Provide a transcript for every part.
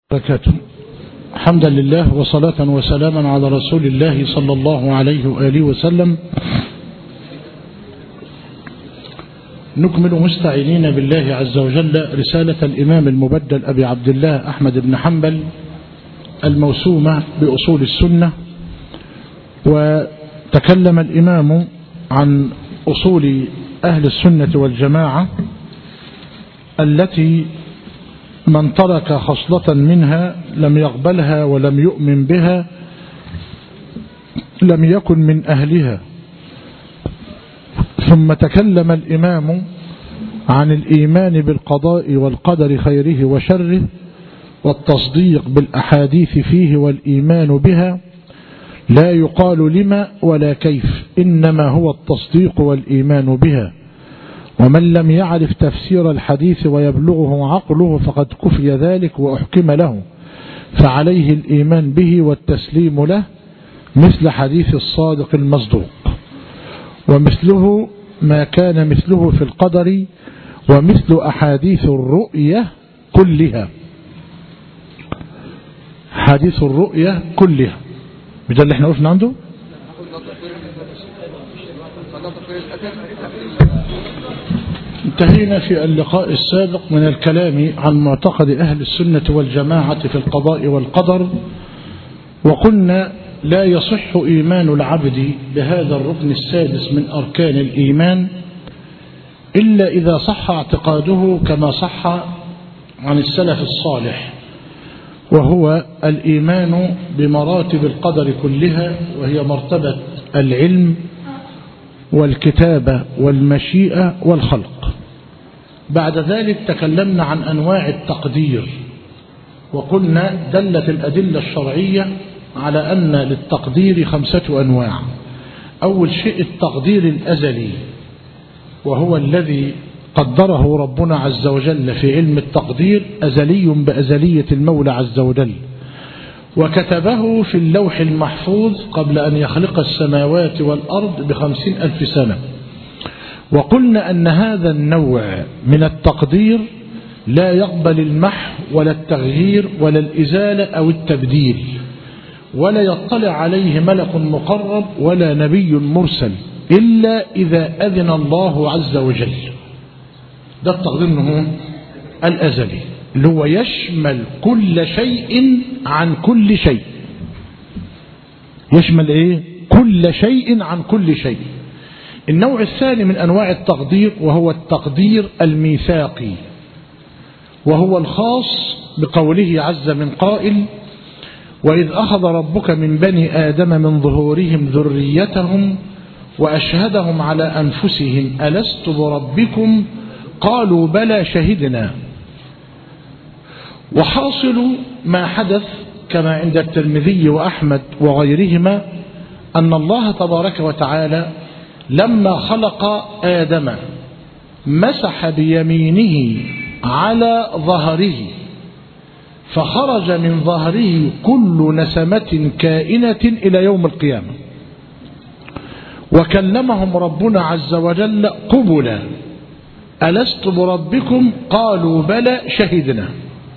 بركاته حمدا لله وصلاة وسلاما على رسول الله صلى الله عليه وآله وسلم نكمل مستعينين بالله عز وجل رسالة الإمام المبدل أبي عبد الله أحمد بن حنبل الموسومة بأصول السنة وتكلم الإمام عن أصول أهل السنة والجماعة التي من ترك خصلة منها لم يقبلها ولم يؤمن بها لم يكن من أهلها ثم تكلم الإمام عن الإيمان بالقضاء والقدر خيره وشره والتصديق بالأحاديث فيه والإيمان بها لا يقال لما ولا كيف إنما هو التصديق والإيمان بها ومن لم يعرف تفسير الحديث ويبلغه عقله فقد كفي ذلك وأحكم له فعليه الإيمان به والتسليم له مثل حديث الصادق المصدوق ومثله ما كان مثله في القدر ومثل أحاديث الرؤية كلها حديث الرؤية كلها مش ده اللي احنا وقفنا عنده انتهينا في اللقاء السابق من الكلام عن معتقد أهل السنة والجماعة في القضاء والقدر وقلنا لا يصح إيمان العبد بهذا الركن السادس من أركان الإيمان إلا إذا صح اعتقاده كما صح عن السلف الصالح وهو الإيمان بمراتب القدر كلها وهي مرتبة العلم والكتابة والمشيئة والخلق بعد ذلك تكلمنا عن أنواع التقدير وقلنا دلت الأدلة الشرعية على أن للتقدير خمسة أنواع أول شيء التقدير الأزلي وهو الذي قدره ربنا عز وجل في علم التقدير أزلي بأزلية المولى عز وجل وكتبه في اللوح المحفوظ قبل أن يخلق السماوات والأرض بخمسين ألف سنة وقلنا أن هذا النوع من التقدير لا يقبل المحو ولا التغيير ولا الإزالة أو التبديل ولا يطلع عليه ملك مقرب ولا نبي مرسل إلا إذا أذن الله عز وجل ده التقدير انه الأزلي اللي هو يشمل كل شيء عن كل شيء يشمل ايه كل شيء عن كل شيء النوع الثاني من أنواع التقدير وهو التقدير الميثاقي وهو الخاص بقوله عز من قائل وإذ أخذ ربك من بني آدم من ظهورهم ذريتهم وأشهدهم على أنفسهم ألست بربكم قالوا بلى شهدنا وحاصل ما حدث كما عند الترمذي وأحمد وغيرهما أن الله تبارك وتعالى لما خلق آدم مسح بيمينه على ظهره فخرج من ظهره كل نسمة كائنة إلى يوم القيامة وكلمهم ربنا عز وجل قبلا ألست بربكم قالوا بلى شهدنا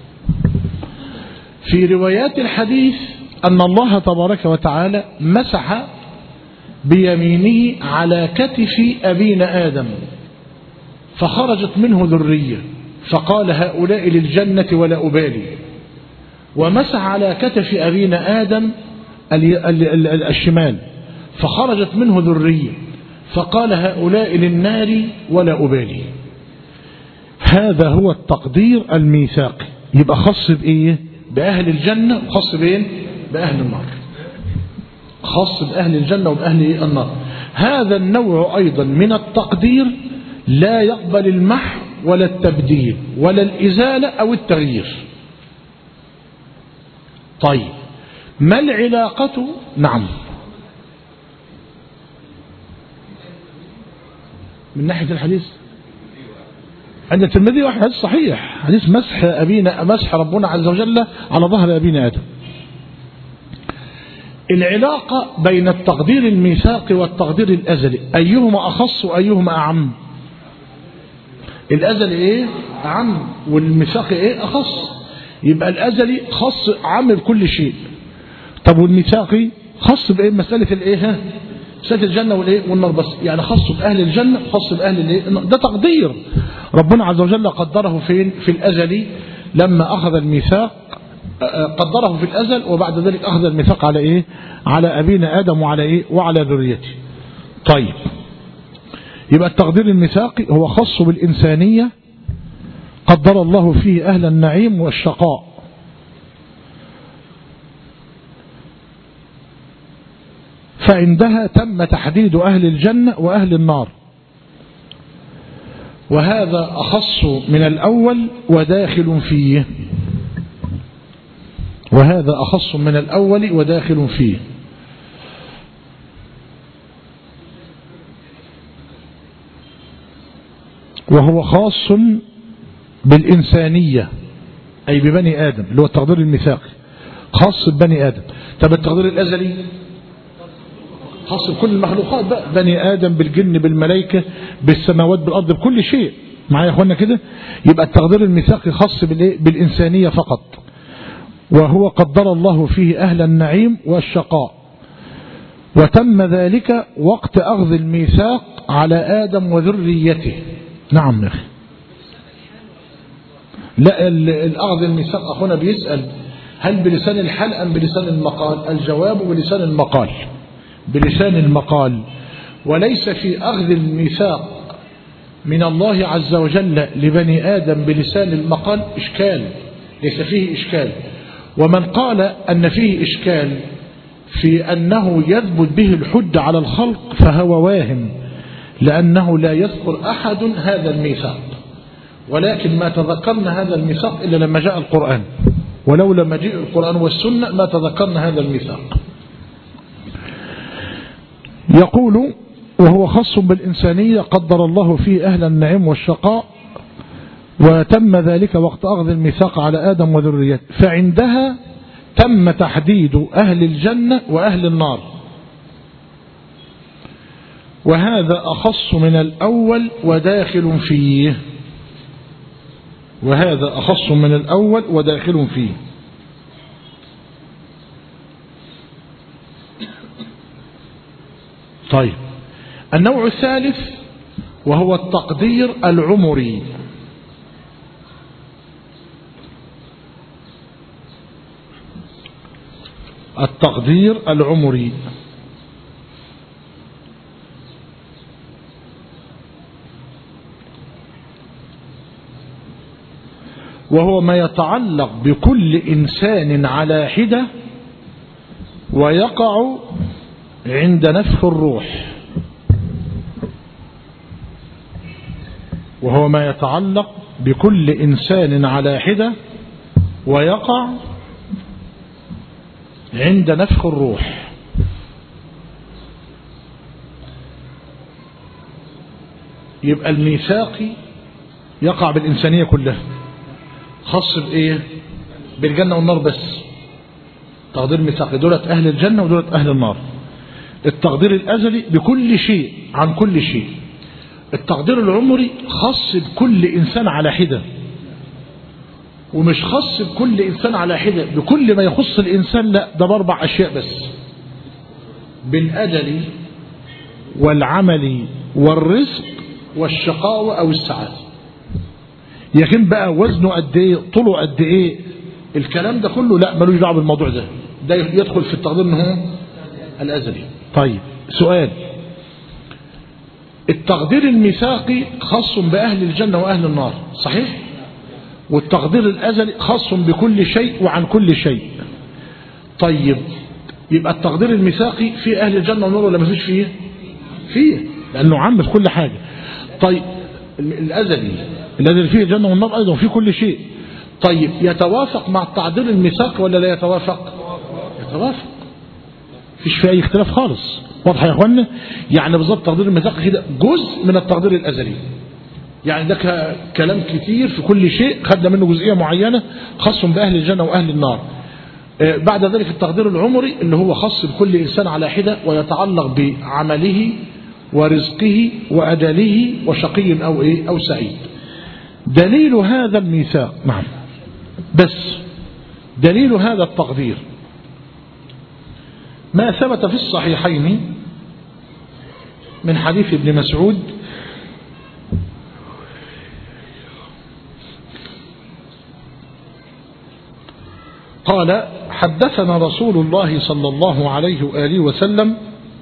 في روايات الحديث أن الله تبارك وتعالى مسح بيمينه على كتف أبينا آدم فخرجت منه ذرية فقال هؤلاء للجنة ولا أبالي ومسح على كتف أبينا آدم الشمال فخرجت منه ذرية فقال هؤلاء للنار ولا أبالي هذا هو التقدير الميثاقي يبقى خاص بإيه بأهل الجنة وخاص بإيه بأهل النار خاص بأهل الجنة وبأهل النار هذا النوع أيضا من التقدير لا يقبل المحو ولا التبديل ولا الإزالة أو التغيير طيب ما العلاقة نعم من ناحية الحديث عند الترمذي واحد حديث صحيح حديث مسح أبينا مسح ربنا عز وجل على ظهر أبينا آدم العلاقة بين التقدير الميثاقي والتقدير الأزلي أيهما أخص وأيهما أعم الأزلي إيه أعم والميثاقي إيه أخص يبقى الأزلي خاص عام بكل شيء طب والميثاقي خاص بإيه مسألة الإيه ها مسألة الجنة والإيه والنار بس يعني خاص بأهل الجنة خاص بأهل الإيه النار. ده تقدير ربنا عز وجل قدره فين في الأزلي لما أخذ الميثاق قدره في الأزل وبعد ذلك أخذ الميثاق على إيه على أبينا آدم وعلى إيه وعلى ذريته طيب يبقى التقدير الميثاقي هو خاص بالإنسانية قدر الله فيه أهل النعيم والشقاء فعندها تم تحديد أهل الجنة وأهل النار وهذا أخص من الأول وداخل فيه وهذا أخص من الأول وداخل فيه وهو خاص بالإنسانية أي ببني آدم اللي هو التقدير الميثاقي خاص ببني آدم طب التقدير الأزلي خاص بكل المخلوقات بقى بني آدم بالجن بالملائكة بالسماوات بالأرض بكل شيء معايا يا أخوانا كده يبقى التقدير الميثاقي خاص بالإنسانية فقط وهو قدر الله فيه أهل النعيم والشقاء وتم ذلك وقت أخذ الميثاق على آدم وذريته نعم يا أخي لا الأخذ الميثاق أخونا بيسأل هل بلسان الحال أم بلسان المقال الجواب بلسان المقال بلسان المقال وليس في أخذ الميثاق من الله عز وجل لبني آدم بلسان المقال إشكال ليس فيه إشكال ومن قال أن فيه إشكال في أنه يثبت به الحج على الخلق فهو واهم لأنه لا يذكر أحد هذا الميثاق ولكن ما تذكرنا هذا الميثاق إلا لما جاء القرآن ولولا مجيء القرآن والسنة ما تذكرنا هذا الميثاق يقول وهو خاص بالإنسانية قدر الله فيه أهل النعيم والشقاء وتم ذلك وقت أخذ الميثاق على آدم وذريته فعندها تم تحديد أهل الجنة وأهل النار وهذا أخص من الأول وداخل فيه وهذا أخص من الأول وداخل فيه طيب النوع الثالث وهو التقدير العمري التقدير العمري وهو ما يتعلق بكل إنسان على حدة ويقع عند نفخ الروح وهو ما يتعلق بكل إنسان على حدة ويقع عند نفخ الروح يبقى الميثاقي يقع بالإنسانية كلها خاص بإيه بالجنة والنار بس تقدير ميثاقي دولة أهل الجنة ودولة أهل النار التقدير الأزلي بكل شيء عن كل شيء التقدير العمري خاص بكل إنسان على حدة ومش خاص بكل إنسان على حدة بكل ما يخص الإنسان لا ده بأربع أشياء بس بالأجل والعمل والرزق والشقاوة أو السعادة يكن بقى وزنه قد ايه طوله قد ايه الكلام ده كله لا ملوش دعوه بالموضوع ده ده يدخل في التقدير ان هو الازلي طيب سؤال التقدير الميثاقي خاص بأهل الجنة وأهل النار صحيح والتقدير الأزلي خاص بكل شيء وعن كل شيء طيب يبقى التقدير الميثاقي في أهل الجنة والنار ولا ما فيش فيه فيه لأنه عام في كل حاجة طيب الأزلي الذي فيه الجنة والنار أيضا في كل شيء طيب يتوافق مع التعديل الميثاق ولا لا يتوافق يتوافق فيش في أي اختلاف خالص واضح يا أخوانا يعني بالظبط تقدير الميثاق كده جزء من التقدير الأزلي يعني ده كلام كتير في كل شيء خدنا منه جزئية معينة خاص بأهل الجنة وأهل النار بعد ذلك التقدير العمري اللي هو خاص بكل إنسان على حدة ويتعلق بعمله ورزقه وأجله وشقي أو إيه أو سعيد دليل هذا الميثاق نعم بس دليل هذا التقدير ما ثبت في الصحيحين من حديث ابن مسعود قال حدثنا رسول الله صلى الله عليه وآله وسلم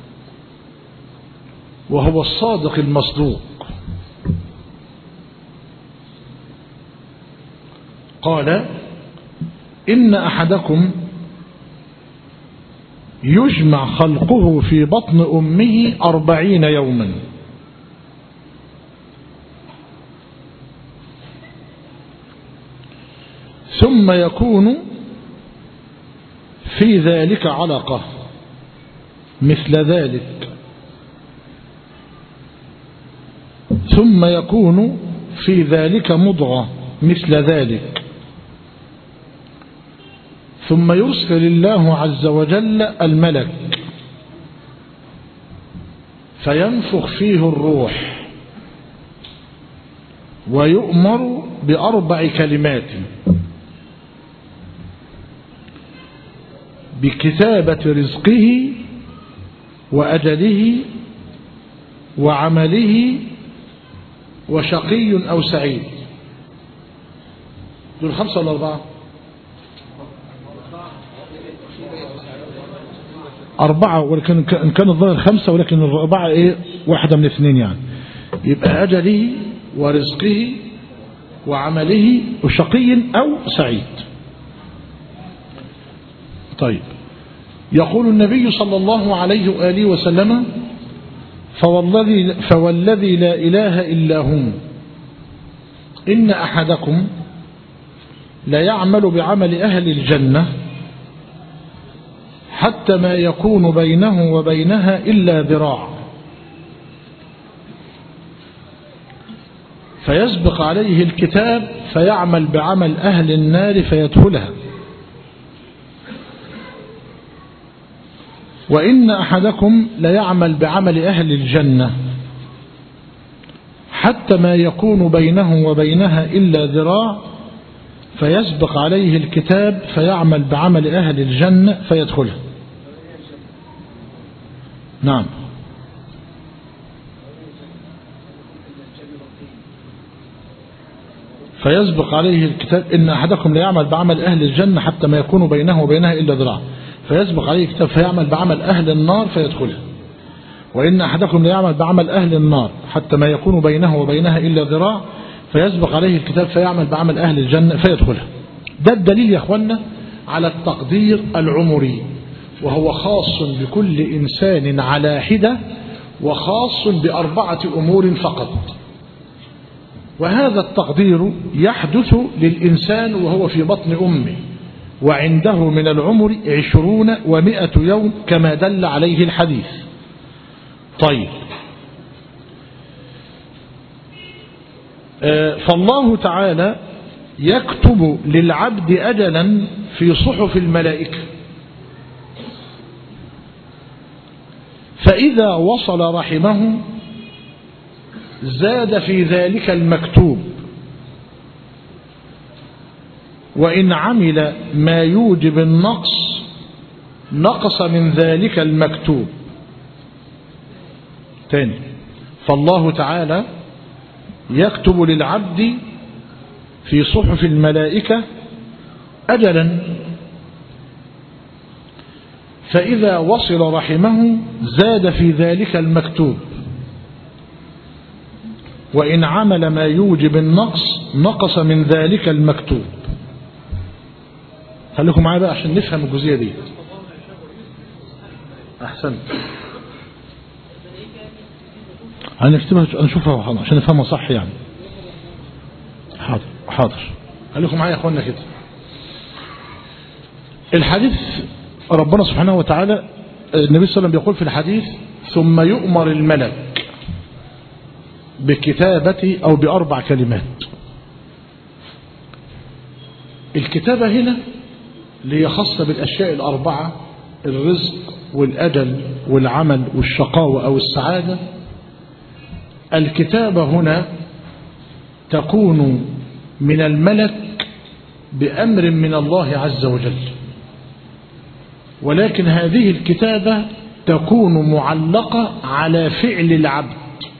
وهو الصادق المصدوق قال إن أحدكم يجمع خلقه في بطن أمه أربعين يوما ثم يكون في ذلك علقة مثل ذلك ثم يكون في ذلك مضغة مثل ذلك ثم يرسل الله عز وجل الملك فينفخ فيه الروح ويؤمر بأربع كلمات بكتابة رزقه وأجله وعمله وشقي أو سعيد دول خمسة ولا أربعة أربعة ولكن إن كان الظاهر خمسة ولكن الأربعة إيه واحدة من اثنين يعني يبقى أجله ورزقه وعمله وشقي أو سعيد طيب يقول النبي صلى الله عليه وآله وسلم فوالذي, فوالذي لا إله إلا هو إن أحدكم لا يعمل بعمل أهل الجنة حتى ما يكون بينه وبينها إلا ذراع فيسبق عليه الكتاب فيعمل بعمل أهل النار فيدخلها وإن أحدكم ليعمل بعمل أهل الجنة حتى ما يكون بينه وبينها إلا ذراع فيسبق عليه الكتاب فيعمل بعمل أهل الجنة فيدخلها نعم فيسبق عليه الكتاب إن أحدكم ليعمل بعمل أهل الجنة حتى ما يكون بينه وبينها إلا ذراع فيسبق عليه الكتاب فيعمل بعمل أهل النار فيدخلها وإن أحدكم ليعمل بعمل أهل النار حتى ما يكون بينه وبينها إلا ذراع فيسبق عليه الكتاب فيعمل بعمل أهل الجنة فيدخلها ده الدليل يا أخوانا على التقدير العمري وهو خاص بكل إنسان على حدة وخاص بأربعة أمور فقط وهذا التقدير يحدث للإنسان وهو في بطن أمه وعنده من العمر عشرون ومائة يوم كما دل عليه الحديث طيب فالله تعالى يكتب للعبد أجلا في صحف الملائكة فإذا وصل رحمه زاد في ذلك المكتوب وإن عمل ما يوجب النقص نقص من ذلك المكتوب تاني فالله تعالى يكتب للعبد في صحف الملائكة أجلا فإذا وصل رحمه زاد في ذلك المكتوب وإن عمل ما يوجب النقص نقص من ذلك المكتوب خليكم معايا بقى عشان نفهم الجزئية دي أحسنت هنكتبها نشوفها عشان نفهمها صح يعني حاضر حاضر خليكم معايا يا اخوانا كده الحديث ربنا سبحانه وتعالى النبي صلى الله عليه وسلم بيقول في الحديث ثم يؤمر الملك بكتابة أو بأربع كلمات الكتابة هنا اللي هي خاصة بالأشياء الأربعة الرزق والأجل والعمل والشقاوة أو السعادة الكتابة هنا تكون من الملك بأمر من الله عز وجل ولكن هذه الكتابة تكون معلقة على فعل العبد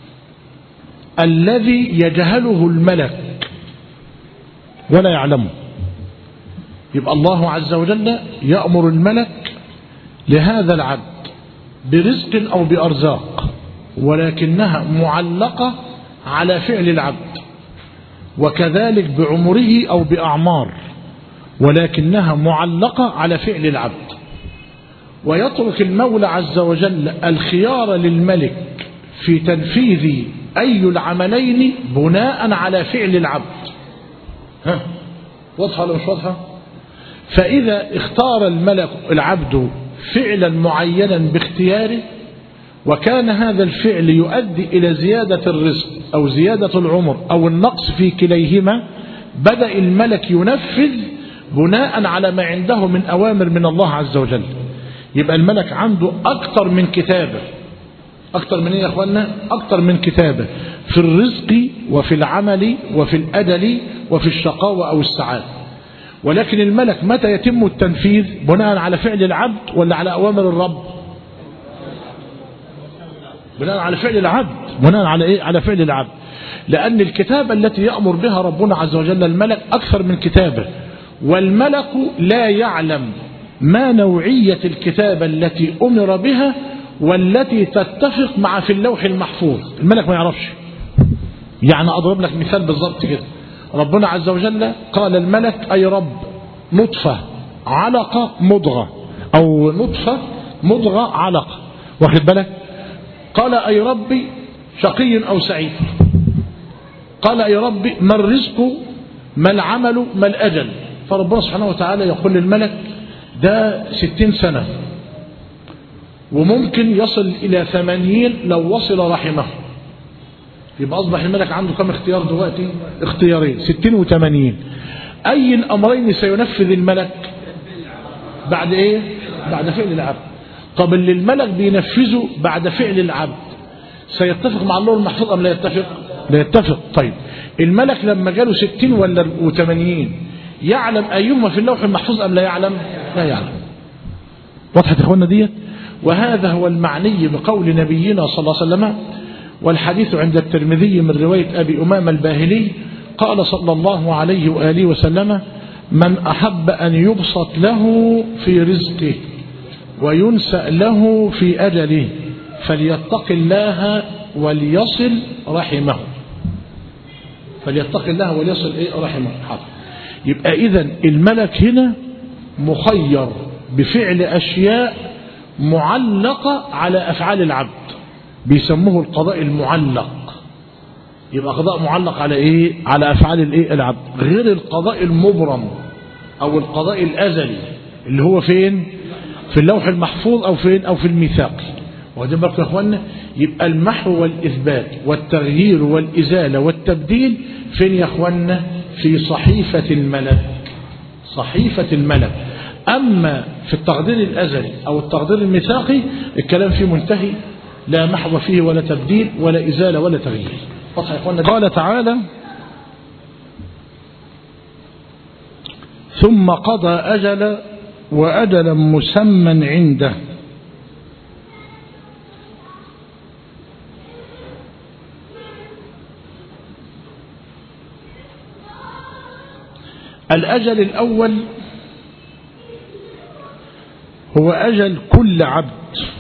الذي يجهله الملك ولا يعلمه يبقى الله عز وجل يأمر الملك لهذا العبد برزق أو بأرزاق ولكنها معلقة على فعل العبد وكذلك بعمره أو بأعمار ولكنها معلقة على فعل العبد ويترك المولى عز وجل الخيار للملك في تنفيذ أي العملين بناء على فعل العبد ها واضحة ولا مش واضحة فإذا اختار الملك العبد فعلا معينا باختياره وكان هذا الفعل يؤدي إلى زيادة الرزق أو زيادة العمر أو النقص في كليهما بدأ الملك ينفذ بناء على ما عنده من أوامر من الله عز وجل يبقى الملك عنده أكثر من كتابة أكثر من إيه يا أخوانا أكثر من كتابة في الرزق وفي العمل وفي الأدل وفي الشقاوة أو السعادة ولكن الملك متى يتم التنفيذ بناء على فعل العبد ولا على أوامر الرب بناء على فعل العبد بناء على إيه على فعل العبد لأن الكتابة التي يأمر بها ربنا عز وجل الملك أكثر من كتابة والملك لا يعلم ما نوعية الكتابة التي أمر بها والتي تتفق مع في اللوح المحفوظ الملك ما يعرفش يعني أضرب لك مثال بالضبط كده ربنا عز وجل قال الملك أي رب نطفة علقة مضغة أو نطفة مضغة علقة واخد بالك قال أي ربي شقي أو سعيد قال أي ربي ما الرزق ما العمل ما الأجل فربنا سبحانه وتعالى يقول للملك ده ستين سنة وممكن يصل إلى ثمانين لو وصل رحمه يبقى أصبح الملك عنده كم اختيار دلوقتي اختيارين ستين وثمانين أي الأمرين سينفذ الملك بعد إيه بعد فعل العبد طب اللي الملك بينفذه بعد فعل العبد سيتفق مع الله المحفوظ أم لا يتفق لا يتفق طيب الملك لما جاله ستين ولا وثمانين يعلم أيهما في اللوح المحفوظ أم لا يعلم لا يعلم وضحت إخواننا ديت وهذا هو المعني بقول نبينا صلى الله عليه وسلم والحديث عند الترمذي من رواية أبي أمام الباهلي قال صلى الله عليه وآله وسلم من أحب أن يبسط له في رزقه وينسأ له في أجله فليتق الله وليصل رحمه فليتق الله وليصل إيه رحمه حاضر يبقى إذا الملك هنا مخير بفعل أشياء معلقة على أفعال العبد بيسموه القضاء المعلق يبقى قضاء معلق على ايه على افعال الايه العبد غير القضاء المبرم او القضاء الازلي اللي هو فين في اللوح المحفوظ او فين او في الميثاق واخدين بالكم يا اخوانا يبقى المحو والاثبات والتغيير والازاله والتبديل فين يا اخوانا في صحيفه الملك صحيفه الملك اما في التقدير الازلي او التقدير الميثاقي الكلام فيه منتهي لا محو فيه ولا تبديل ولا ازاله ولا تغيير قال تعالى ثم قضى أجل وأجلا مسمى عنده الأجل الأول هو أجل كل عبد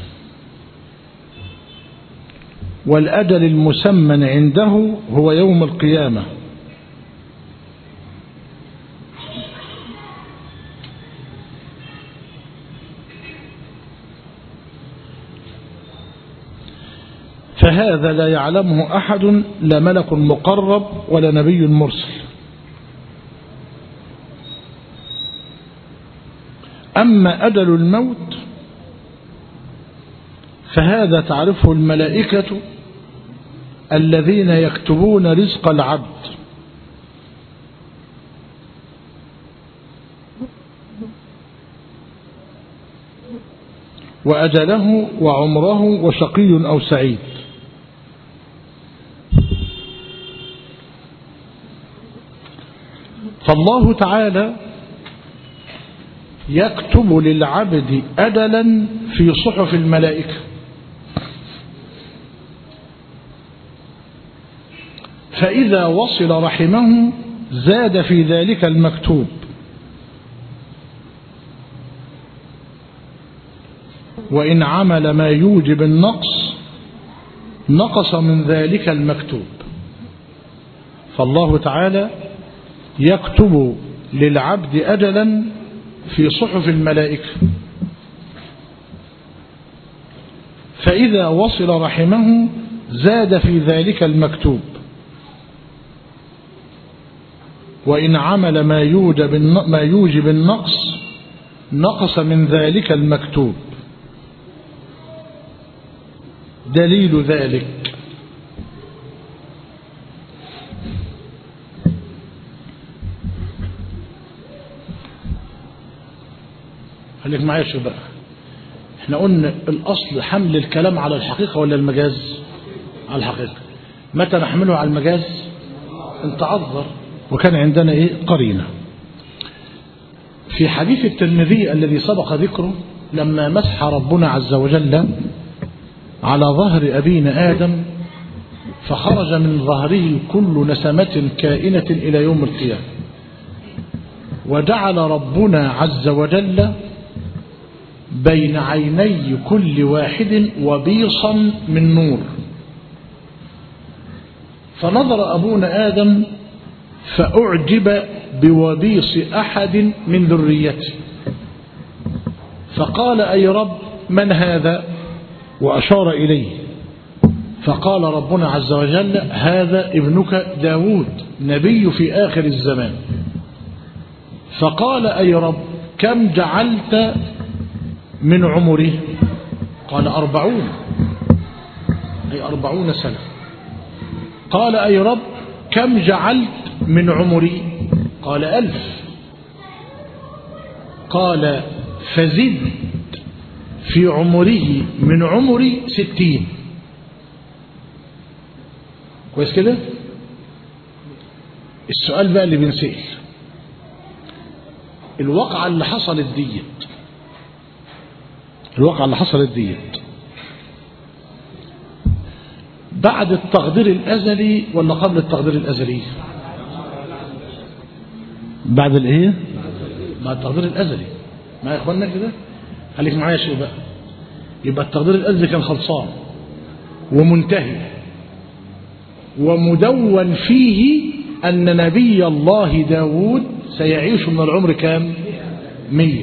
والأجل المسمى عنده هو يوم القيامة فهذا لا يعلمه أحد لا ملك مقرب ولا نبي مرسل أما أجل الموت فهذا تعرفه الملائكة الذين يكتبون رزق العبد وأجله وعمره وشقي أو سعيد فالله تعالى يكتب للعبد أدلا في صحف الملائكة فإذا وصل رحمه زاد في ذلك المكتوب وإن عمل ما يوجب النقص نقص من ذلك المكتوب فالله تعالى يكتب للعبد أجلا في صحف الملائكة فإذا وصل رحمه زاد في ذلك المكتوب وإن عمل ما يوجب ما يوجب النقص نقص من ذلك المكتوب دليل ذلك خليك معايا شو بقى احنا قلنا الاصل حمل الكلام على الحقيقة ولا المجاز على الحقيقة متى نحمله على المجاز ان تعذر وكان عندنا ايه قرينة في حديث الترمذي الذي سبق ذكره لما مسح ربنا عز وجل على ظهر أبينا آدم فخرج من ظهره كل نسمة كائنة إلى يوم القيامة وجعل ربنا عز وجل بين عيني كل واحد وبيصا من نور فنظر أبونا آدم فأعجب بوبيص أحد من ذريته فقال أي رب من هذا وأشار إليه فقال ربنا عز وجل هذا ابنك داود نبي في آخر الزمان فقال أي رب كم جعلت من عمره قال أربعون أي أربعون سنة قال أي رب كم جعلت من عمري قال ألف قال فزد في عمره من عمري ستين كويس كده السؤال بقى اللي بنسأل الواقعة اللي حصلت ديت الواقعة اللي حصلت ديت بعد التقدير الأزلي ولا قبل التقدير الأزلي بعد الايه بعد التقدير الأزلي ما يا اخوانا كده خليك معايا شيء بقى يبقى التقدير الأزلي كان خلصان ومنتهي ومدون فيه أن نبي الله داود سيعيش من العمر كام مية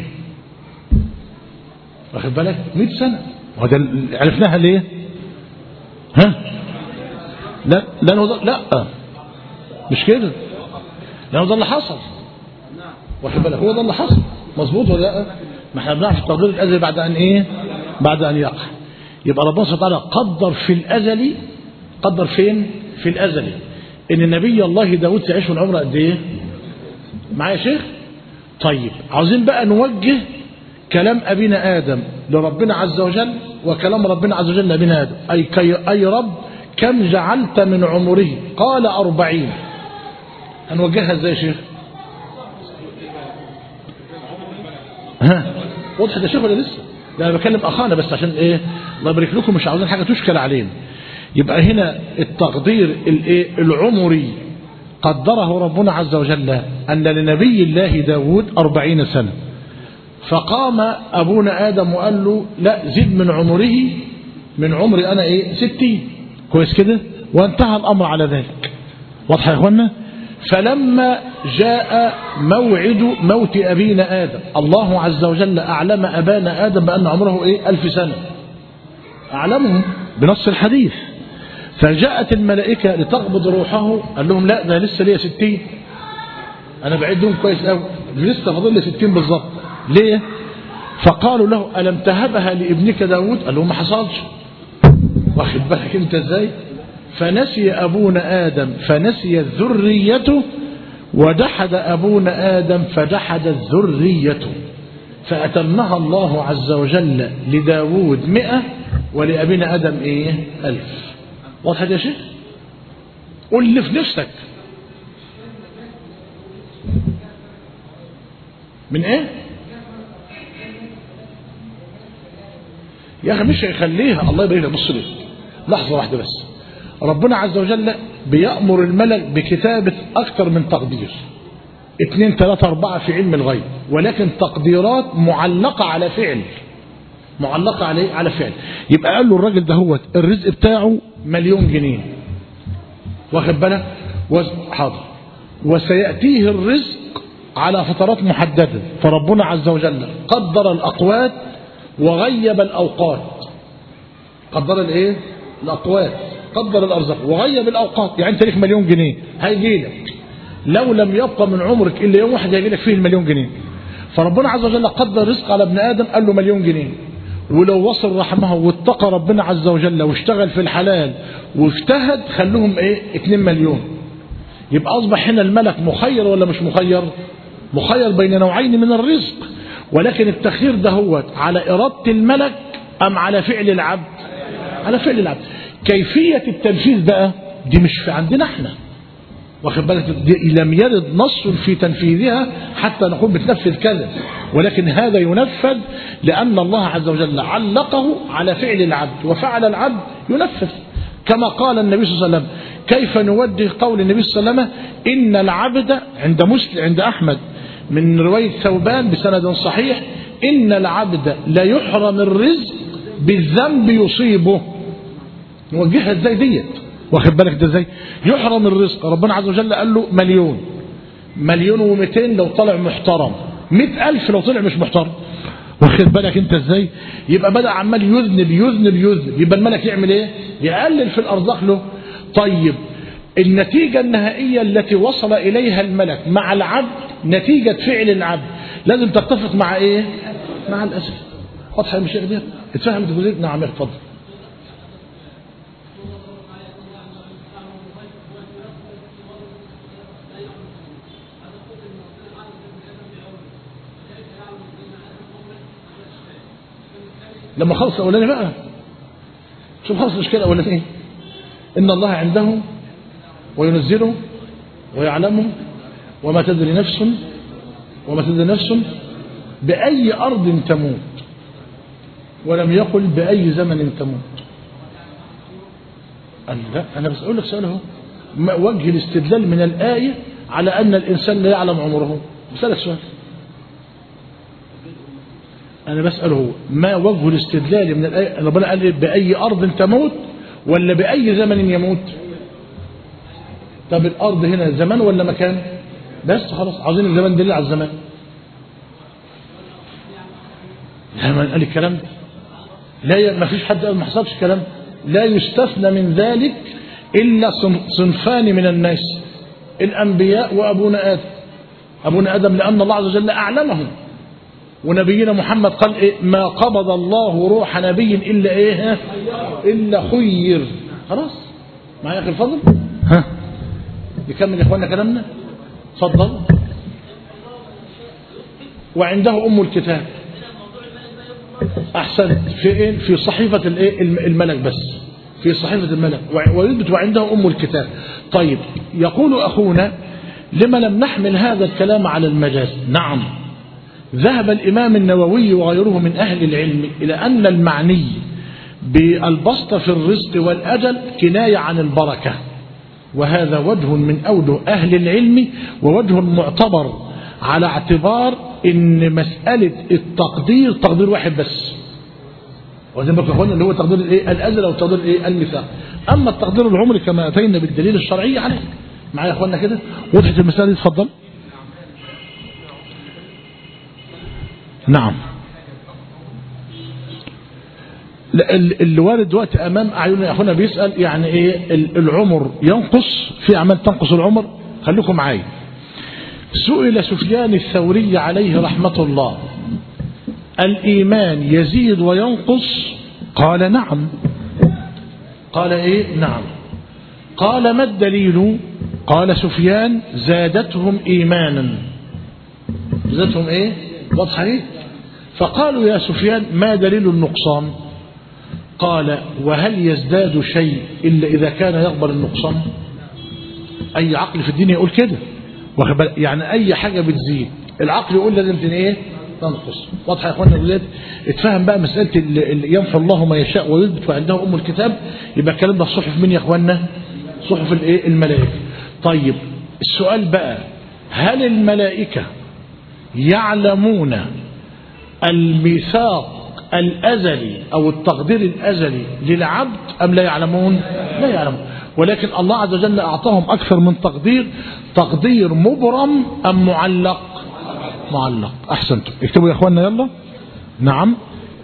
واخد بالك مئة سنة وهذا عرفناها ليه ها لا لا لا مش كده لأنه ده اللي حصل واخد بالك هو ده اللي حصل مظبوط ولا لا ما احنا بنعرف التقدير الازلي بعد ان ايه بعد ان يقع يبقى ربنا سبحانه وتعالى قدر في الازلي قدر فين في الازلي ان نبي الله داود سيعيش من عمره قد ايه معايا يا شيخ طيب عاوزين بقى نوجه كلام ابينا ادم لربنا عز وجل وكلام ربنا عز وجل لابينا ادم اي كي اي رب كم جعلت من عمره قال أربعين هنوجهها ازاي يا شيخ ها وضحت يا شيخ ولا لسه ده انا بكلم اخانا بس عشان ايه الله يبارك لكم مش عاوزين حاجه تشكل علينا يبقى هنا التقدير الايه العمري قدره ربنا عز وجل أن لنبي الله داود أربعين سنة فقام أبونا آدم وقال له لا زد من عمره من عمري أنا إيه ستين كويس كده وانتهى الأمر على ذلك واضح يا إخوانا فلما جاء موعد موت أبينا آدم الله عز وجل أعلم أبانا آدم بأن عمره إيه ألف سنة أعلمه بنص الحديث فجاءت الملائكة لتقبض روحه قال لهم لا ده لسه ليا ستين أنا بعدهم كويس قوي لسه فاضل لي ستين بالظبط ليه فقالوا له ألم تهبها لابنك داود قال لهم ما حصلش واخد بالك انت ازاي فنسي أبونا آدم فنسي ذريته وجحد أبونا آدم فجحدت ذريته فأتمها الله عز وجل لداود مئة ولأبينا آدم إيه ألف واضح يا شيخ قل اللي في نفسك من ايه يا اخي مش هيخليها الله يبارك لك بص لي لحظه واحده بس ربنا عز وجل بيأمر الملك بكتابة أكثر من تقدير اثنين ثلاثة أربعة في علم الغيب ولكن تقديرات معلقة على فعل معلقة عليه على فعل يبقى قال له الراجل ده هو الرزق بتاعه مليون جنيه واخد بالك وز... حاضر وسيأتيه الرزق على فترات محددة فربنا عز وجل قدر الأقوات وغيب الأوقات قدر الايه الأقوات قدر الأرزاق وغيب الأوقات يعني أنت ليك مليون جنيه هيجي لك لو لم يبقى من عمرك إلا يوم واحد هيجي لك فيه المليون جنيه فربنا عز وجل قدر رزق على ابن آدم قال له مليون جنيه ولو وصل رحمه واتقى ربنا عز وجل واشتغل في الحلال واجتهد خلوهم ايه 2 مليون يبقى أصبح هنا الملك مخير ولا مش مخير مخير بين نوعين من الرزق ولكن التخيير ده هو على إرادة الملك أم على فعل العبد على فعل العبد كيفية التنفيذ بقى دي مش في عندنا احنا واخد بالك دي لم يرد نص في تنفيذها حتى نقول بتنفذ كذا ولكن هذا ينفذ لأن الله عز وجل علقه على فعل العبد وفعل العبد ينفذ كما قال النبي صلى الله عليه وسلم كيف نوجه قول النبي صلى الله عليه وسلم إن العبد عند مسلم عند أحمد من رواية ثوبان بسند صحيح إن العبد لا يحرم الرزق بالذنب يصيبه نوجهها ازاي ديت واخد بالك ده ازاي يحرم الرزق ربنا عز وجل قال له مليون مليون ومئتين لو طلع محترم مئة ألف لو طلع مش محترم واخد بالك انت ازاي يبقى بدأ عمال يذنب يذنب يذنب يبقى الملك يعمل ايه يقلل في الأرزاق له طيب النتيجة النهائية التي وصل إليها الملك مع العبد نتيجة فعل العبد لازم تتفق مع ايه مع الأسف واضحة يا مشايخ دي اتفهمت جزئية نعم اتفضل لما خلص الاولاني بقى شوف خلص المشكله الاولانيه ان الله عنده وينزله ويعلمه وما تدري نفس وما تدري نفس باي ارض تموت ولم يقل باي زمن تموت قال لا انا بس اقول لك سؤال اهو وجه الاستدلال من الايه على ان الانسان لا يعلم عمره بسالك سؤال أنا بسأله ما وجه الاستدلال من الآية ربنا قال بأي أرض تموت ولا بأي زمن يموت طب الأرض هنا زمان ولا مكان بس خلاص عاوزين الزمان دليل على الزمان لا ما قال الكلام ده لا ما فيش حد قال ما حصلش كلام لا يستثنى من ذلك إلا صنفان من الناس الأنبياء وأبونا آدم أبونا آدم لأن الله عز وجل أعلمهم ونبينا محمد قال إيه ما قبض الله روح نبي إلا إيه إلا خير خلاص معايا أخي الفضل ها نكمل يا إخواننا كلامنا اتفضل وعنده أم الكتاب أحسن في إيه في صحيفة الإيه الملك بس في صحيفة الملك ويثبت وعنده أم الكتاب طيب يقول أخونا لما لم نحمل هذا الكلام على المجاز نعم ذهب الإمام النووي وغيره من أهل العلم إلى أن المعني بالبسط في الرزق والأجل كناية عن البركة وهذا وجه من أوجه أهل العلم ووجه معتبر على اعتبار ان مسألة التقدير تقدير واحد بس وزي ما قلنا اللي هو تقدير الايه الازل او تقدير الايه المثال اما التقدير العمري كما اتينا بالدليل الشرعي عليه معايا يا اخوانا كده وضحت المسألة دي اتفضل نعم اللي وارد دلوقتي امام اعيننا يا اخوانا بيسال يعني ايه العمر ينقص في اعمال تنقص العمر خليكم معايا سئل سفيان الثوري عليه رحمه الله الايمان يزيد وينقص قال نعم قال ايه نعم قال ما الدليل قال سفيان زادتهم ايمانا زادتهم ايه واضحه ايه فقالوا يا سفيان ما دليل النقصان قال وهل يزداد شيء إلا إذا كان يقبل النقصان أي عقل في الدنيا يقول كده يعني أي حاجة بتزيد العقل يقول لازم تن ايه تنقص واضح يا اخوانا ولاد اتفهم بقى مساله اللي يمحو الله ما يشاء ويثبت وعنده ام الكتاب يبقى الكلام ده صحف مين يا اخوانا صحف الايه الملائكه طيب السؤال بقى هل الملائكه يعلمون الميثاق الازلي او التقدير الازلي للعبد ام لا يعلمون لا يعلمون ولكن الله عز وجل اعطاهم اكثر من تقدير تقدير مبرم ام معلق معلق احسنتم اكتبوا يا اخواننا يلا نعم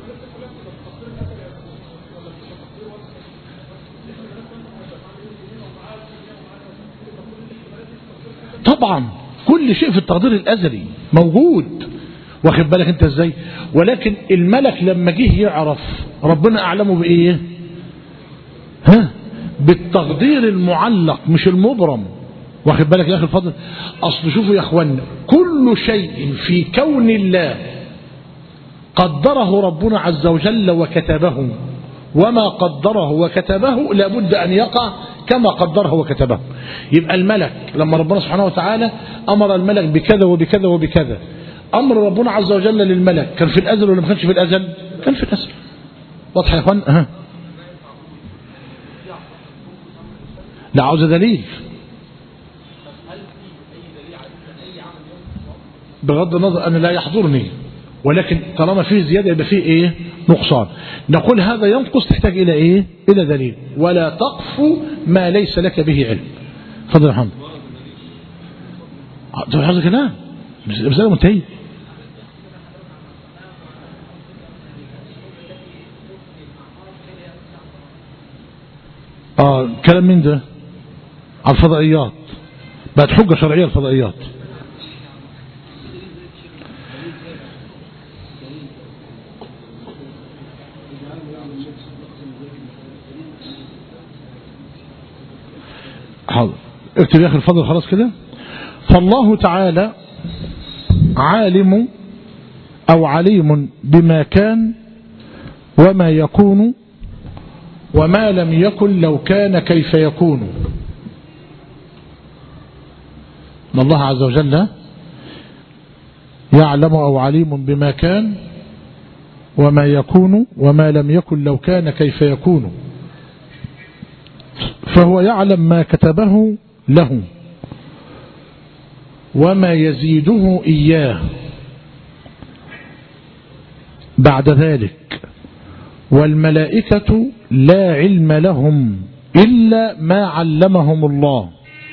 طبعا كل شيء في التقدير الازلي موجود واخد بالك انت ازاي ولكن الملك لما جه يعرف ربنا اعلمه بايه ها بالتقدير المعلق مش المبرم واخد بالك يا اخي الفضل اصل شوفوا يا اخوانا كل شيء في كون الله قدره ربنا عز وجل وكتبه وما قدره وكتبه لابد ان يقع كما قدره وكتبه يبقى الملك لما ربنا سبحانه وتعالى امر الملك بكذا وبكذا وبكذا امر ربنا عز وجل للملك كان في الازل ولا ما كانش في الازل كان في الازل واضح يا اخوان أه. لا عاوز دليل بغض النظر أن لا يحضرني ولكن طالما فيه زيادة يبقى فيه إيه نقصان نقول هذا ينقص تحتاج إلى إيه إلى دليل ولا تقف ما ليس لك به علم فضل يا محمد طب هذا كلام مسألة منتهية اه كلام مين ده على الفضائيات بقت حجة شرعية الفضائيات حاضر اكتب يا اخي الفضل خلاص كده فالله تعالى عالم او عليم بما كان وما يكون وما لم يكن لو كان كيف يكون ان الله عز وجل يعلم او عليم بما كان وما يكون وما لم يكن لو كان كيف يكون فهو يعلم ما كتبه له وما يزيده إياه بعد ذلك والملائكة لا علم لهم إلا ما علمهم الله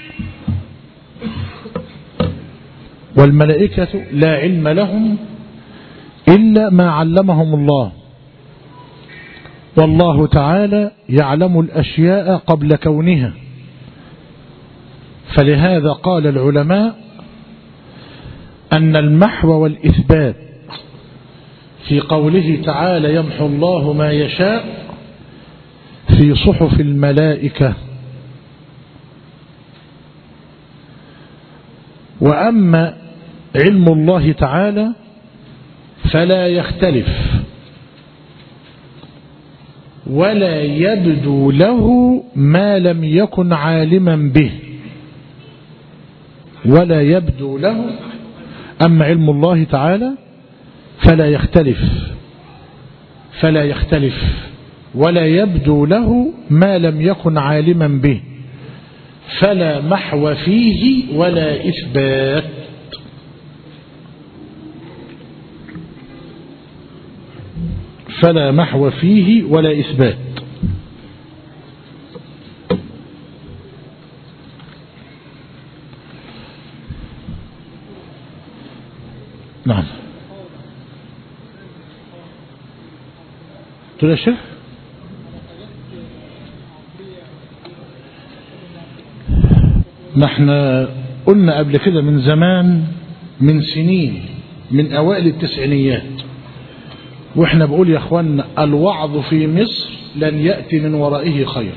والملائكة لا علم لهم إلا ما علمهم الله والله تعالى يعلم الأشياء قبل كونها فلهذا قال العلماء أن المحو والإثبات في قوله تعالى يمحو الله ما يشاء في صحف الملائكة وأما علم الله تعالى فلا يختلف ولا يبدو له ما لم يكن عالما به ولا يبدو له أما علم الله تعالى فلا يختلف فلا يختلف ولا يبدو له ما لم يكن عالما به فلا محو فيه ولا إثبات فلا محو فيه ولا إثبات نعم تقول يا شيخ ما احنا قلنا قبل كده من زمان من سنين من أوائل التسعينيات واحنا بقول يا اخوانا الوعظ في مصر لن يأتي من ورائه خير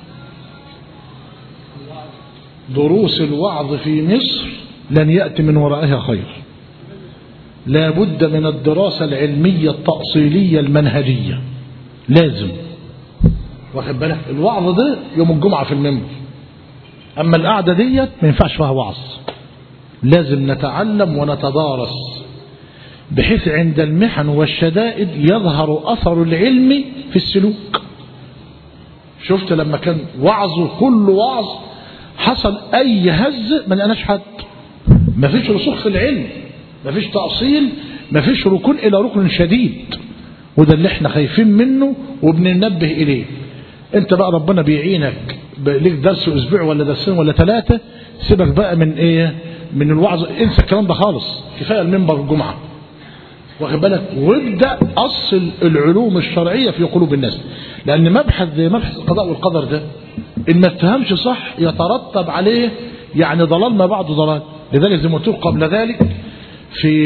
دروس الوعظ في مصر لن يأتي من ورائها خير لا بد من الدراسة العلمية التأصيلية المنهجية لازم واخد بالك الوعظ ده يوم الجمعة في المنبر أما القعدة ديت ما ينفعش فيها وعظ لازم نتعلم ونتدارس بحيث عند المحن والشدائد يظهر أثر العلم في السلوك شفت لما كان وعظه كل وعظ حصل أي هز ما لقناش حد ما فيش رسوخ في العلم ما فيش تأصيل ما فيش ركون إلى ركن شديد وده اللي احنا خايفين منه وبننبه إليه انت بقى ربنا بيعينك ليك درس اسبوع ولا درسين ولا ثلاثة سيبك بقى من ايه من الوعظ انسى الكلام ده خالص كفاية المنبر الجمعة واخد بالك وابدا اصل العلوم الشرعيه في قلوب الناس لان مبحث زي مبحث القضاء والقدر ده ان ما تفهمش صح يترتب عليه يعني ضلال ما بعده ضلال لذلك زي ما قلت قبل ذلك في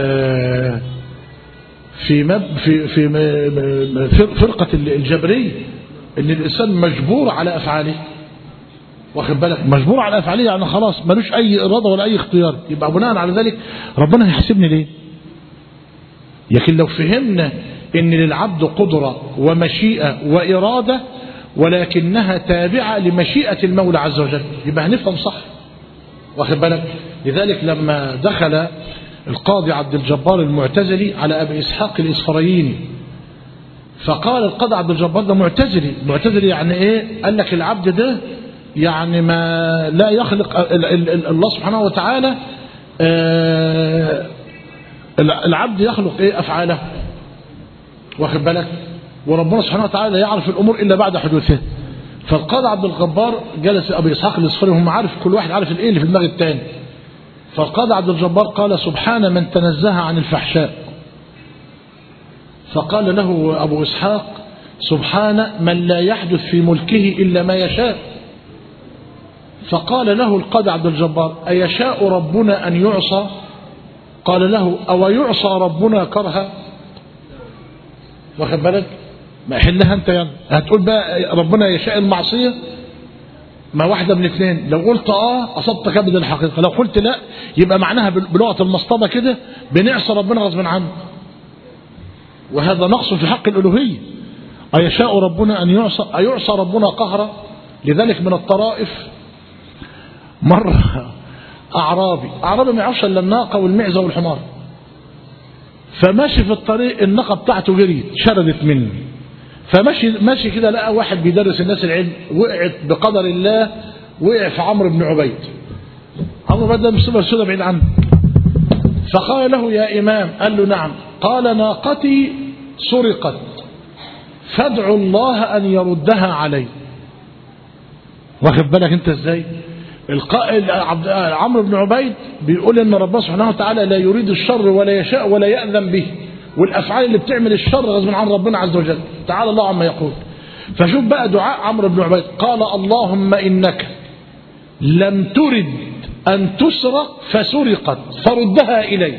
في مب في في فرقه الجبريه ان الانسان مجبور على افعاله واخد بالك مجبور على افعاله يعني خلاص ملوش اي اراده ولا اي اختيار يبقى بناء على ذلك ربنا هيحاسبني ليه لكن لو فهمنا ان للعبد قدرة ومشيئة وإرادة ولكنها تابعة لمشيئة المولى عز وجل يبقى هنفهم صح واخد بالك لذلك لما دخل القاضي عبد الجبار المعتزلي على أبي إسحاق الإسفرايني فقال القاضي عبد الجبار ده معتزلي معتزلي يعني إيه قال لك العبد ده يعني ما لا يخلق الله سبحانه وتعالى آه العبد يخلق ايه افعاله واخد بالك وربنا سبحانه وتعالى يعرف الامور الا بعد حدوثها فالقاضي عبد الجبار جلس ابي اسحاق الاصفري هم عارف كل واحد عارف الايه اللي في دماغ الثاني فالقاضي عبد الجبار قال سبحان من تنزه عن الفحشاء فقال له ابو اسحاق سبحان من لا يحدث في ملكه الا ما يشاء فقال له القاضي عبد الجبار ايشاء ربنا ان يعصى قال له أو يعصى ربنا كرها واخد بالك ما يحلها انت يعني هتقول بقى ربنا يشاء المعصية ما واحدة من اثنين لو قلت اه اصبت كبد الحقيقة لو قلت لا يبقى معناها بلغة المصطبة كده بنعصى ربنا غصب عنه وهذا نقص في حق الألوهية أيشاء ربنا أن يعصى أيعصى ربنا قهرا لذلك من الطرائف مرة أعرابي أعرابي ما يعرفش إلا الناقة والمعزة والحمار فماشي في الطريق الناقة بتاعته جريت شردت منه فماشي ماشي كده لقى واحد بيدرس الناس العلم وقعت بقدر الله وقع في عمرو بن عبيد عمرو بن عبيد ده مصيبه سودة بعيد عنه فقال له يا إمام قال له نعم قال ناقتي سرقت فادعوا الله أن يردها علي واخد بالك انت ازاي القائل عمرو بن عبيد بيقول ان ربنا سبحانه وتعالى لا يريد الشر ولا يشاء ولا يأذن به والافعال اللي بتعمل الشر غصب عن ربنا عز وجل تعالى الله عما يقول فشوف بقى دعاء عمرو بن عبيد قال اللهم انك لم ترد ان تسرق فسرقت فردها الي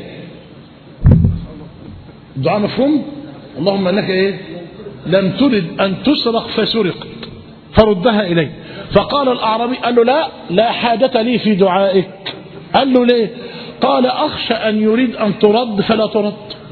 دعاء مفهوم اللهم انك ايه لم ترد ان تسرق فسرقت فردها الي فقال الأعرابي قال له لا لا حاجة لي في دعائك قال له ليه قال أخشى أن يريد أن ترد فلا ترد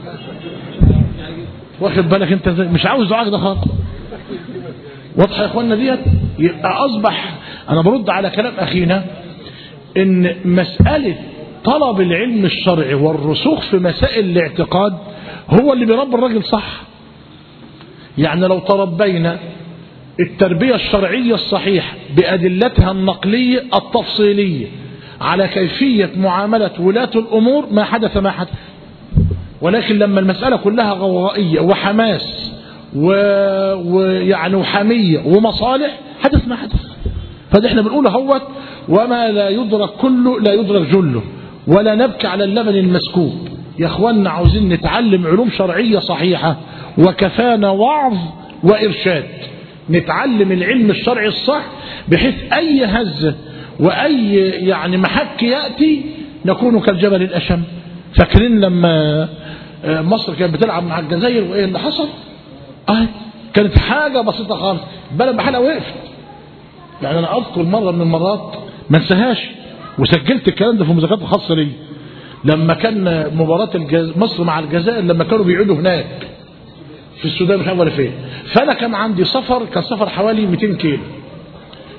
واخد بالك انت ازاي مش عاوز دعاك ده خالص واضحه يا اخوانا ديت يبقى اصبح انا برد على كلام اخينا ان مساله طلب العلم الشرعي والرسوخ في مسائل الاعتقاد هو اللي بيربي الراجل صح يعني لو تربينا التربية الشرعية الصحيحة بأدلتها النقلية التفصيلية على كيفية معاملة ولاة الأمور ما حدث ما حدث ولكن لما المسألة كلها غوغائية وحماس ويعني و... وحمية ومصالح حدث ما حدث فده احنا بنقول هوت وما لا يدرك كله لا يدرك جله ولا نبكي على اللبن المسكوب يا اخوانا عاوزين نتعلم علوم شرعية صحيحة وكفانا وعظ وإرشاد نتعلم العلم الشرعي الصح بحيث أي هزة وأي يعني محك يأتي نكون كالجبل الأشم فاكرين لما مصر كانت بتلعب مع الجزائر وإيه اللي حصل آه كانت حاجة بسيطة خالص بلد بحالها وقفت يعني أنا أذكر مرة من المرات ما انساهاش وسجلت الكلام ده في مذاكرات الخاصة لي لما كان مباراة الجز... مصر مع الجزائر لما كانوا بيعودوا هناك في السودان مش عارف ولا فين فانا كان عندي سفر كان سفر حوالي 200 كيلو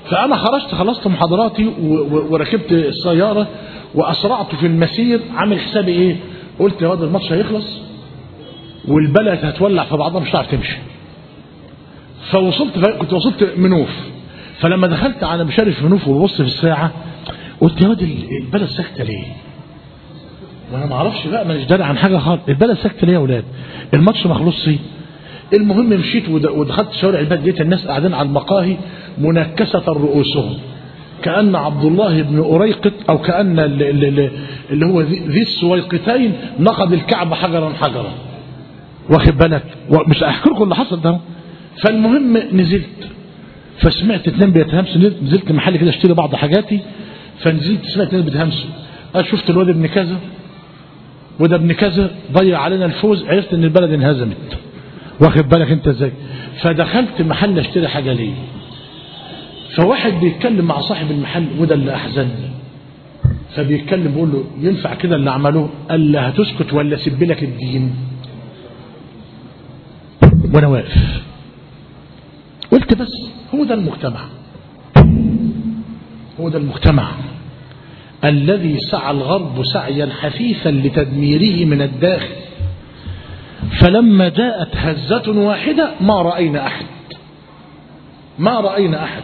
فأنا خرجت خلصت محاضراتي وركبت السيارة وأسرعت في المسير عامل حسابي إيه قلت يا واد الماتش هيخلص والبلد هتولع في بعضها مش هتعرف تمشي فوصلت كنت وصلت منوف فلما دخلت على مشارف منوف وببص في الساعة قلت يا واد البلد ساكتة ليه وانا ما اعرفش بقى مانيش داري عن حاجه خالص البلد ساكته ليه يا اولاد الماتش ما خلصش المهم مشيت ودخلت شوارع البلد لقيت الناس قاعدين على المقاهي منكسة رؤوسهم كأن عبد الله بن أريقط أو كأن اللي هو ذي السويقتين نقض الكعبة حجرا حجرا واخد بالك مش أحكي لكم اللي حصل ده فالمهم نزلت فسمعت اتنين بيتهمسوا نزلت محل كده اشتري بعض حاجاتي فنزلت سمعت اتنين بيتهمسوا شفت الواد ابن كذا وده ابن كذا ضيع علينا الفوز عرفت ان البلد انهزمت واخد بالك انت ازاي فدخلت محل اشتري حاجه ليه فواحد بيتكلم مع صاحب المحل وده اللي احزنني فبيتكلم بيقول له ينفع كده اللي عملوه قال له هتسكت ولا اسيب لك الدين وانا واقف قلت بس هو ده المجتمع هو ده المجتمع الذي سعى الغرب سعيا حثيثا لتدميره من الداخل فلما جاءت هزة واحدة ما رأينا أحد ما رأينا أحد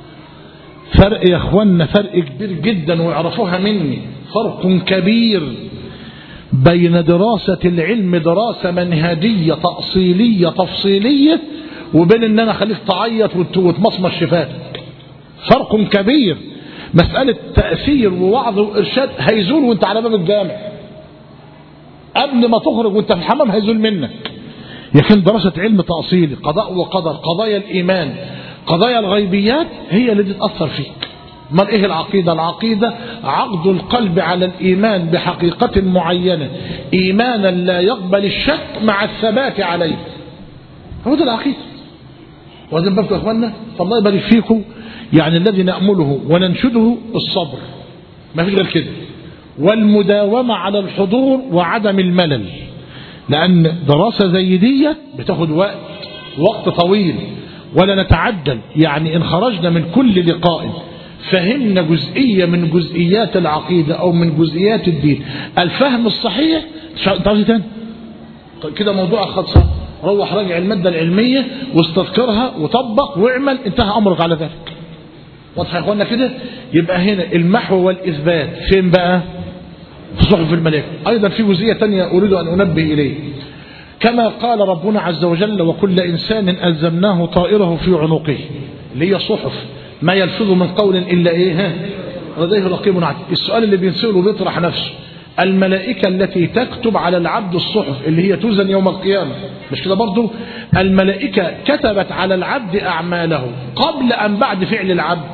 فرق يا أخوانا فرق كبير جدا ويعرفوها مني فرق كبير بين دراسة العلم دراسة منهجية تأصيلية تفصيلية وبين ان انا خليك تعيط وتمصمص شفاتك فرق كبير مسألة تأثير ووعظ وإرشاد هيزول وانت على باب الجامع قبل ما تخرج وانت في الحمام هيزول منك لكن دراسة علم تأصيلي قضاء وقدر قضايا الإيمان قضايا الغيبيات هي اللي تتأثر فيك ما ايه العقيدة العقيدة عقد القلب على الإيمان بحقيقة معينة إيمانا لا يقبل الشك مع الثبات عليه هو ده العقيدة وهذا بالكم يا اخوانا فالله يبارك فيكم يعني الذي نأمله وننشده الصبر ما فيش غير كده والمداومة على الحضور وعدم الملل لأن دراسة زي دي بتاخد وقت وقت طويل ولا نتعجل يعني إن خرجنا من كل لقاء فهمنا جزئية من جزئيات العقيدة أو من جزئيات الدين الفهم الصحيح تعرفي تاني كده موضوع خلصان روح راجع المادة العلمية واستذكرها وطبق واعمل انتهى أمرك على ذلك واضح يا اخوانا كده يبقى هنا المحو والإثبات فين بقى في صحف الملائكة أيضا في جزئية تانية أريد أن أنبه إليه كما قال ربنا عز وجل وكل إنسان ألزمناه طائره في عنقه اللي هي صحف ما يلفظ من قول إلا إيه ها لديه رقيب عتيد السؤال اللي بينسأله بيطرح نفسه الملائكة التي تكتب على العبد الصحف اللي هي توزن يوم القيامة مش كده برضو الملائكة كتبت على العبد أعماله قبل أن بعد فعل العبد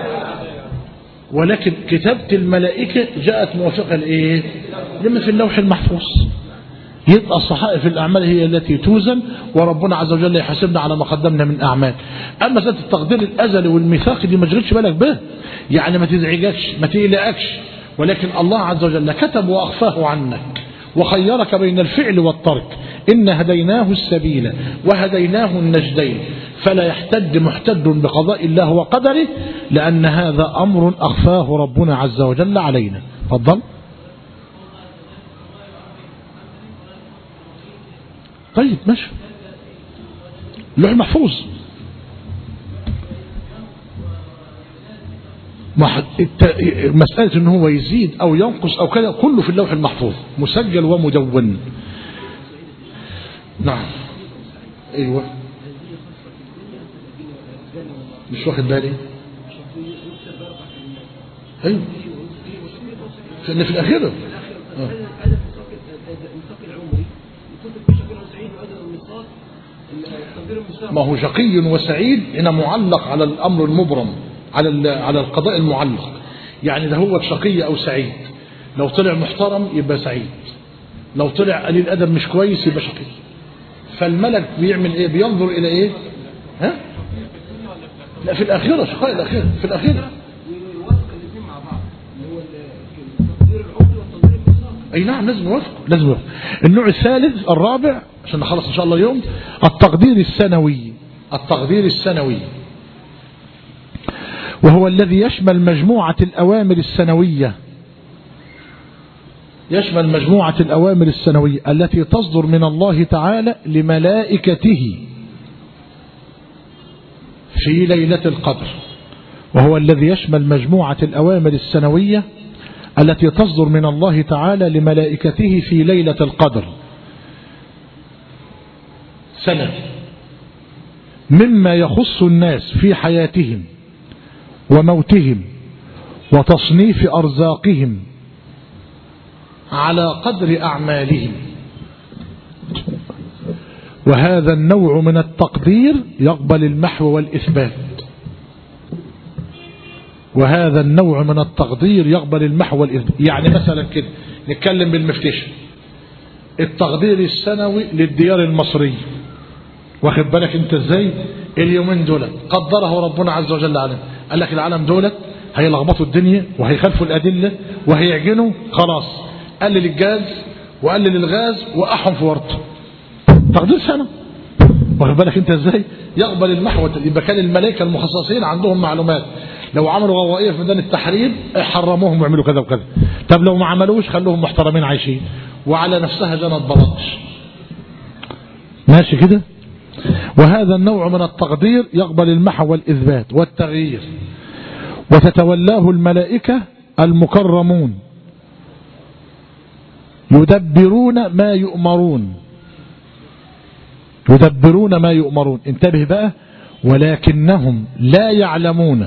ولكن كتابة الملائكة جاءت موافقة لإيه لما في اللوح المحفوظ يبقى الصحائف الأعمال هي التي توزن وربنا عز وجل يحاسبنا على ما قدمنا من أعمال أما مسألة التقدير الأزلي والميثاق دي ما تشغلش بالك به يعني ما تزعجكش ما تقلقكش ولكن الله عز وجل كتب وأخفاه عنك وخيرك بين الفعل والترك إن هديناه السبيل وهديناه النجدين فلا يحتج محتج بقضاء الله وقدره لأن هذا أمر أخفاه ربنا عز وجل علينا تفضل طيب ماشي لوح محفوظ مسألة ان هو يزيد او ينقص او كذا كله في اللوح المحفوظ مسجل ومدون نعم ايوه مش واخد بالي ايوه في في الاخيره آه. ما هو شقي وسعيد هنا معلق على الامر المبرم على على القضاء المعلق يعني ده هو شقي او سعيد لو طلع محترم يبقى سعيد لو طلع قليل ادب مش كويس يبقى شقي فالملك بيعمل ايه بينظر الى ايه ها لا في الاخيره شقاء الاخيره في الاخيره اي نعم لازم يوافق لازم يوافق النوع الثالث الرابع عشان نخلص ان شاء الله اليوم التقدير السنوي التقدير السنوي وهو الذي يشمل مجموعة الأوامر السنوية يشمل مجموعة الأوامر السنوية التي تصدر من الله تعالى لملائكته في ليلة القدر وهو الذي يشمل مجموعة الأوامر السنوية التي تصدر من الله تعالى لملائكته في ليلة القدر سنة مما يخص الناس في حياتهم وموتهم وتصنيف أرزاقهم على قدر أعمالهم وهذا النوع من التقدير يقبل المحو والإثبات وهذا النوع من التقدير يقبل المحو والإثبات يعني مثلا كده نتكلم بالمفتش التقدير السنوي للديار المصرية واخد بالك انت ازاي اليومين دولت قدره ربنا عز وجل عليه قال لك العالم دولت هيلخبطوا الدنيا وهيخالفوا الأدلة وهيعجنوا خلاص قلل الجاز وقلل الغاز وقعهم في ورطه تقدير سنة واخد بالك انت ازاي يقبل المحو يبقى كان الملائكه المخصصين عندهم معلومات لو عملوا غوائيه في ميدان التحرير حرموهم ويعملوا كذا وكذا طب لو ما عملوش خلوهم محترمين عايشين وعلى نفسها جنت بلطش ماشي كده وهذا النوع من التقدير يقبل المحو والإثبات والتغيير وتتولاه الملائكة المكرمون يدبرون ما يؤمرون يدبرون ما يؤمرون انتبه بقى ولكنهم لا يعلمون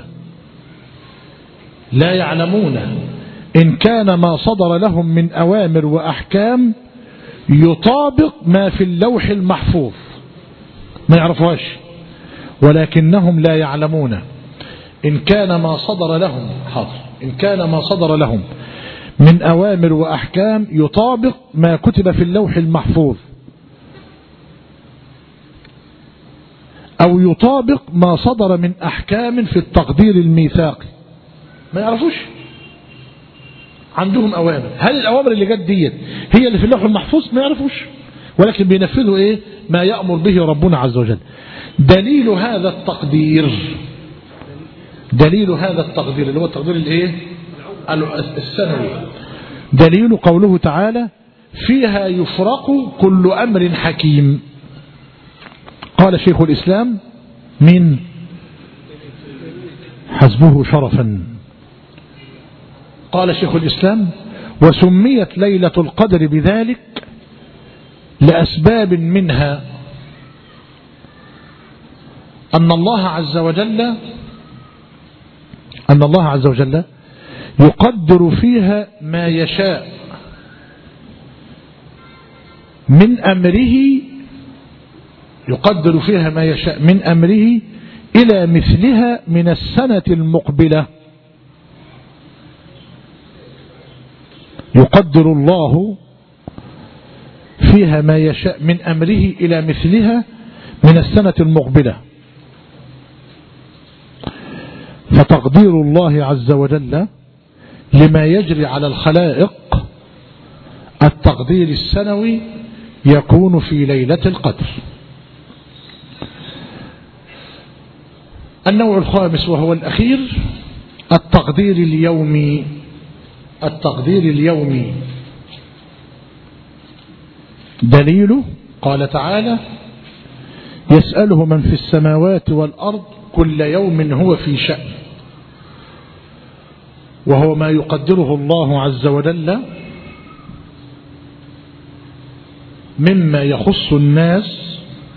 لا يعلمون إن كان ما صدر لهم من أوامر وأحكام يطابق ما في اللوح المحفوظ ما يعرفوهاش ولكنهم لا يعلمون إن كان ما صدر لهم حاضر إن كان ما صدر لهم من أوامر وأحكام يطابق ما كتب في اللوح المحفوظ أو يطابق ما صدر من أحكام في التقدير الميثاقي ما يعرفوش عندهم أوامر هل الأوامر اللي جت ديت هي اللي في اللوح المحفوظ ما يعرفوش ولكن بينفذوا إيه ما يأمر به ربنا عز وجل دليل هذا التقدير دليل هذا التقدير اللي هو التقدير الايه السنوي دليل قوله تعالى فيها يفرق كل أمر حكيم قال شيخ الإسلام من حسبه شرفا قال شيخ الإسلام وسميت ليلة القدر بذلك لأسباب منها أن الله عز وجل أن الله عز وجل يقدر فيها ما يشاء من أمره يقدر فيها ما يشاء من أمره إلى مثلها من السنة المقبلة يقدر الله فيها ما يشاء من أمره إلى مثلها من السنة المقبلة فتقدير الله عز وجل لما يجري على الخلائق التقدير السنوي يكون في ليلة القدر النوع الخامس وهو الأخير التقدير اليومي التقدير اليومي دليله قال تعالى يسأله من في السماوات والأرض كل يوم هو في شأن وهو ما يقدره الله عز وجل مما يخص الناس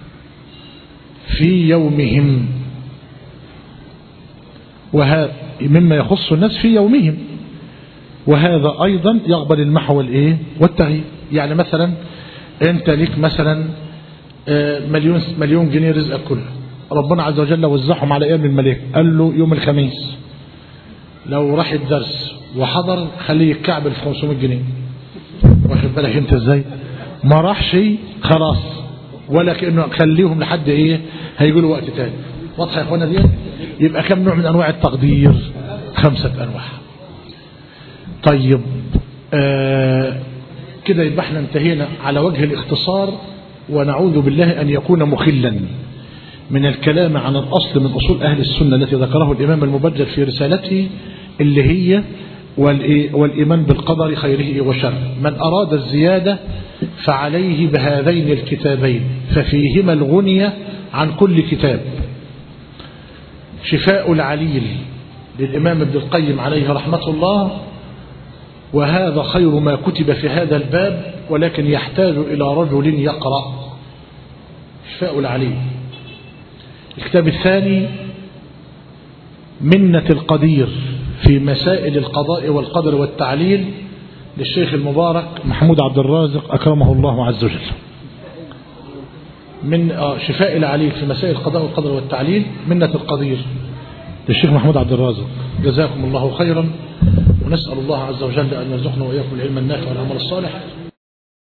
في يومهم وهذا مما يخص الناس في يومهم وهذا أيضا يقبل المحو الايه والتغيير يعني مثلا انت ليك مثلا مليون مليون جنيه رزقك كله ربنا عز وجل وزعهم على ايام الملك قال له يوم الخميس لو راح الدرس وحضر خليه يتكعبل في 500 جنيه واخد بالك انت ازاي ما راحش خلاص ولا كانه خليهم لحد ايه هيجوا له وقت تاني واضحه يا اخوانا دي يبقى كم نوع من انواع التقدير خمسه انواع طيب آه كده يبقى احنا انتهينا على وجه الاختصار ونعوذ بالله ان يكون مخلا من الكلام عن الأصل من أصول أهل السنة التي ذكره الإمام المبجل في رسالته اللي هي والإيمان بالقدر خيره وشره من أراد الزيادة فعليه بهذين الكتابين ففيهما الغنية عن كل كتاب شفاء العليل للإمام ابن القيم عليه رحمة الله وهذا خير ما كتب في هذا الباب ولكن يحتاج إلى رجل يقرأ شفاء العليل الكتاب الثاني منة القدير في مسائل القضاء والقدر والتعليل للشيخ المبارك محمود عبد الرازق أكرمه الله عز وجل من شفاء العليل في مسائل القضاء والقدر والتعليل منة القدير للشيخ محمود عبد الرازق جزاكم الله خيرا ونسأل الله عز وجل أن يرزقنا وإياكم العلم النافع والعمل الصالح